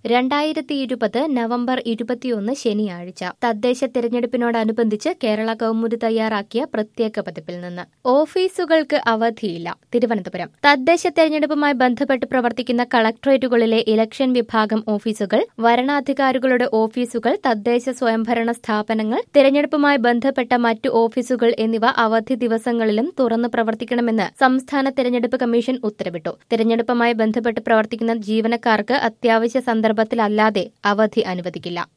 രണ്ടായിരത്തി ഇരുപത് നവംബർ ഇരുപത്തിയൊന്ന് ശനിയാഴ്ച തദ്ദേശ തിരഞ്ഞെടുപ്പിനോടനുബന്ധിച്ച് കേരള കൗമുദി തയ്യാറാക്കിയ പ്രത്യേക പതിപ്പിൽ നിന്ന് ഓഫീസുകൾക്ക് അവധിയില്ല തിരുവനന്തപുരം തദ്ദേശ തെരഞ്ഞെടുപ്പുമായി ബന്ധപ്പെട്ട് പ്രവർത്തിക്കുന്ന കളക്ടറേറ്റുകളിലെ ഇലക്ഷൻ വിഭാഗം ഓഫീസുകൾ വരണാധികാരികളുടെ ഓഫീസുകൾ തദ്ദേശ സ്വയംഭരണ സ്ഥാപനങ്ങൾ തിരഞ്ഞെടുപ്പുമായി ബന്ധപ്പെട്ട മറ്റു ഓഫീസുകൾ എന്നിവ അവധി ദിവസങ്ങളിലും തുറന്നു പ്രവർത്തിക്കണമെന്ന് സംസ്ഥാന തെരഞ്ഞെടുപ്പ് കമ്മീഷൻ ഉത്തരവിട്ടു തിരഞ്ഞെടുപ്പുമായി ബന്ധപ്പെട്ട് പ്രവർത്തിക്കുന്ന ജീവനക്കാർക്ക് അത്യാവശ്യ സന്ദർഭത്തിലല്ലാതെ അവധി അനുവദിക്കില്ല